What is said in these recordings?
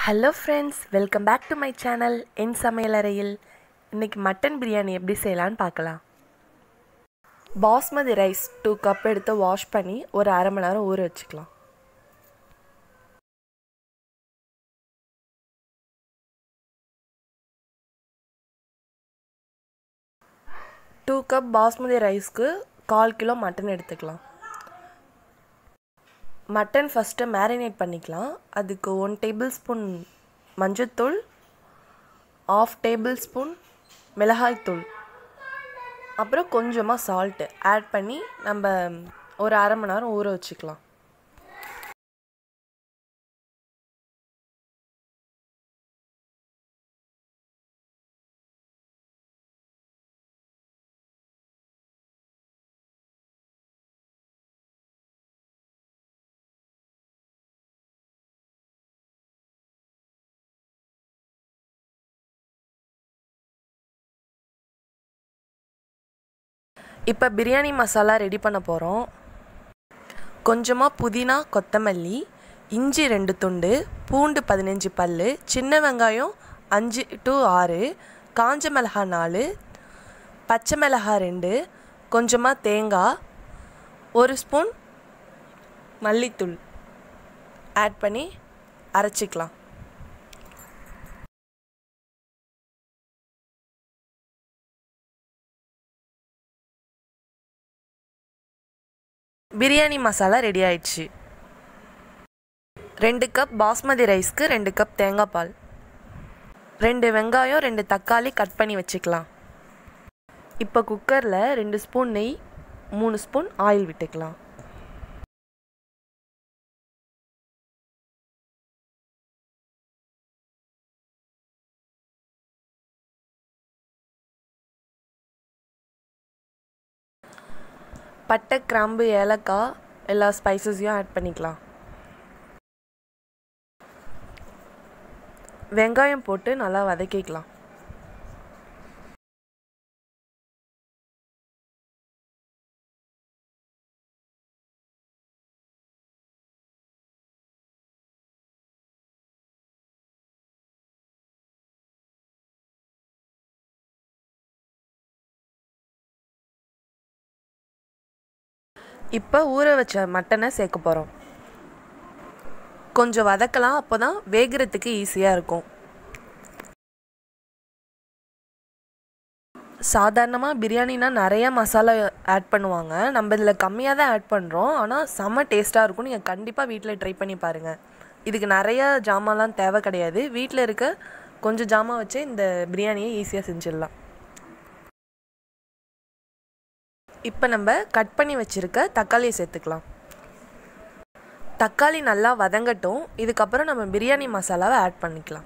hello friends welcome back to my channel என் சமையலறையில் இன்றைக்கி மட்டன் பிரியாணி எப்படி செய்யலான்னு பார்க்கலாம் பாஸ்மதி ரைஸ் டூ கப் எடுத்து வாஷ் பண்ணி ஒரு அரை மணி நேரம் ஊற வச்சுக்கலாம் டூ கப் பாஸ்மதி ரைஸ்க்கு கால் கிலோ மட்டன் எடுத்துக்கலாம் மட்டன் ஃபஸ்ட்டு மேரினேட் பண்ணிக்கலாம் அதுக்கு ஒன் டேபிள் ஸ்பூன் மஞ்சத்தூள் ஆஃப் டேபிள் ஸ்பூன் மிளகாய்த்தூள் அப்புறம் கொஞ்சமாக சால்ட்டு ஆட் பண்ணி நம்ம ஒரு அரை மணி நேரம் ஊற வச்சுக்கலாம் இப்போ பிரியாணி மசாலா ரெடி பண்ண போகிறோம் கொஞ்சமாக புதினா கொத்தமல்லி இஞ்சி ரெண்டு துண்டு பூண்டு பதினஞ்சு பல் சின்ன வெங்காயம் அஞ்சு டு ஆறு காஞ்ச மிளகாய் நாலு பச்சை மிளகாய் ரெண்டு கொஞ்சமாக தேங்காய் ஒரு ஸ்பூன் மல்லித்தூள் ஆட் பண்ணி அரைச்சிக்கலாம் பிரியாணி மசாலா ரெடி ஆயிடுச்சு ரெண்டு கப் பாஸ்மதி ரைஸ்க்கு ரெண்டு கப் தேங்காய் பால் ரெண்டு வெங்காயம் ரெண்டு தக்காளி கட் பண்ணி வச்சுக்கலாம் இப்போ குக்கரில் ரெண்டு ஸ்பூன் நெய் மூணு ஸ்பூன் ஆயில் விட்டுக்கலாம் பட்டை கிராம்பு ஏலக்காய் எல்லா ஸ்பைசஸையும் ஆட் பண்ணிக்கலாம் வெங்காயம் போட்டு நல்லா வதக்கிக்கலாம் இப்போ ஊற வச்ச மட்டனை சேர்க்க போகிறோம் கொஞ்சம் வதக்கலாம் அப்போ தான் வேகிறதுக்கு ஈஸியாக இருக்கும் சாதாரணமாக பிரியாணினா நிறைய மசாலா ஆட் பண்ணுவாங்க நம்ம இதில் கம்மியாக தான் ஆட் பண்ணுறோம் ஆனால் செம்ம டேஸ்ட்டாக இருக்கும் நீங்கள் கண்டிப்பாக வீட்டில் ட்ரை பண்ணி பாருங்கள் இதுக்கு நிறைய ஜாமான்லாம் தேவை கிடையாது வீட்டில் இருக்க கொஞ்சம் ஜாமான் வச்சு இந்த பிரியாணியை ஈஸியாக செஞ்சிடலாம் இப்போ நம்ம கட் பண்ணி வச்சுருக்க தக்காளியை சேர்த்துக்கலாம் தக்காளி நல்லா வதங்கட்டும் இதுக்கப்புறம் நம்ம பிரியாணி மசாலாவை ஆட் பண்ணிக்கலாம்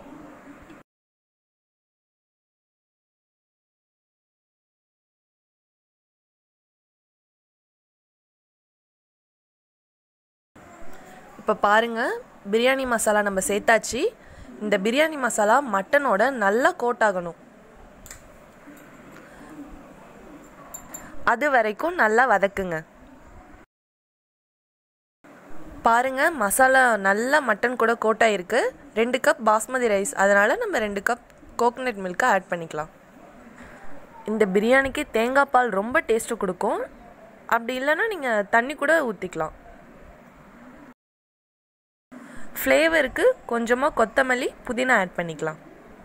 இப்போ பாருங்கள் பிரியாணி மசாலா நம்ம சேர்த்தாச்சு இந்த பிரியாணி மசாலா மட்டனோட நல்லா கோட் ஆகணும் அது வரைக்கும் நல்லா வதக்குங்க பாருங்க மசாலா நல்லா மட்டன் கூட கோட்டாயிருக்கு ரெண்டு கப் பாஸ்மதி ரைஸ் அதனால் நம்ம ரெண்டு கப் கோகோனட் மில்க்கை ஆட் பண்ணிக்கலாம் இந்த பிரியாணிக்கு தேங்காய் பால் ரொம்ப டேஸ்ட்டு கொடுக்கும் அப்படி இல்லைன்னா நீங்கள் தண்ணி கூட ஊற்றிக்கலாம் ஃப்ளேவருக்கு கொஞ்சமாக கொத்தமல்லி புதினா ஆட் பண்ணிக்கலாம்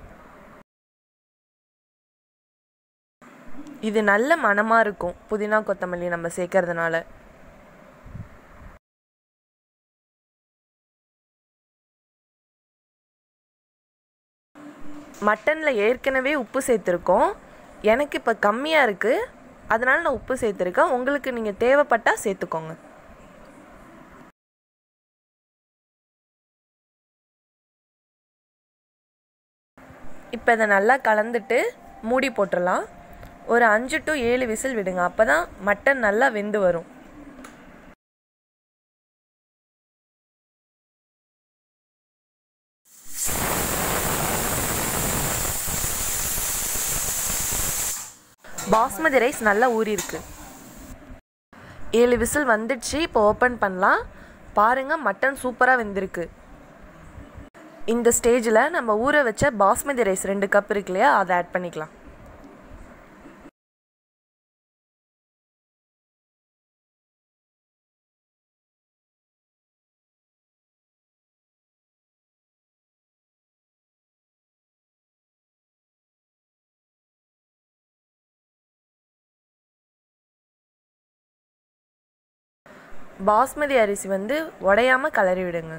இது நல்ல மனமாக இருக்கும் புதினா கொத்தமல்லி நம்ம சேர்க்கறதுனால மட்டனில் ஏற்கனவே உப்பு சேர்த்துருக்கோம் எனக்கு இப்போ கம்மியாக இருக்குது அதனால் நான் உப்பு சேர்த்துருக்கேன் உங்களுக்கு நீங்கள் தேவைப்பட்டால் சேர்த்துக்கோங்க இப்போ இதை நல்லா கலந்துட்டு மூடி போட்டுடலாம் ஒரு அஞ்சு டு ஏழு விசில் விடுங்க அப்போ தான் மட்டன் நல்லா வெந்து வரும் பாஸ்மதி ரைஸ் நல்லா ஊறி இருக்கு ஏழு விசில் வந்துடுச்சு இப்போ ஓப்பன் பண்ணலாம் பாருங்கள் மட்டன் சூப்பராக வெந்திருக்கு இந்த ஸ்டேஜில் நம்ம ஊற வச்ச பாஸ்மதி ரைஸ் ரெண்டு கப் இருக்கு இல்லையா அதை ஆட் பண்ணிக்கலாம் பாஸ்மதி அரிசி வந்து உடையாமல் கலரி விடுங்க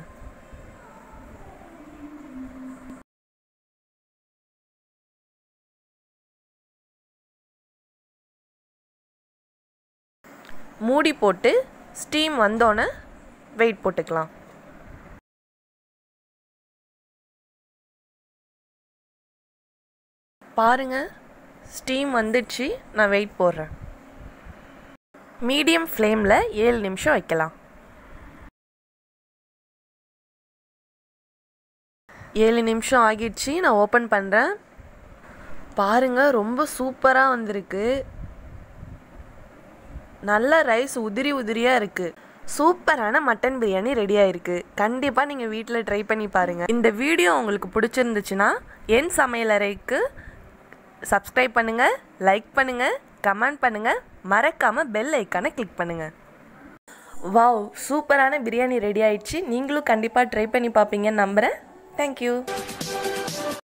மூடி போட்டு ஸ்டீம் வந்தோன்னே வெயிட் போட்டுக்கலாம் பாருங்க ஸ்டீம் வந்துடுச்சு நான் வெயிட் போடுறேன் மீடியம் ஃப்ளேமில் ஏழு நிமிஷம் வைக்கலாம் ஏழு நிமிஷம் ஆகிடுச்சு நான் ஓப்பன் பண்ணுறேன் பாருங்கள் ரொம்ப சூப்பராக வந்திருக்கு நல்ல ரைஸ் உதிரி உதிரியாக இருக்குது சூப்பரான மட்டன் பிரியாணி ரெடி ஆயிருக்கு கண்டிப்பாக நீங்கள் வீட்டில் ட்ரை பண்ணி பாருங்கள் இந்த வீடியோ உங்களுக்கு பிடிச்சிருந்துச்சுன்னா என் சமையலறைக்கு சப்ஸ்கிரைப் பண்ணுங்கள் லைக் பண்ணுங்கள் கமெண்ட் பண்ணுங்கள் மறக்காமல் பெல் ஐக்கானை கிளிக் பண்ணுங்கள் வாவ் சூப்பரான பிரியாணி ரெடி ஆயிடுச்சு நீங்களும் கண்டிப்பாக ட்ரை பண்ணி பார்ப்பீங்கன்னு நம்புகிறேன் தேங்க்யூ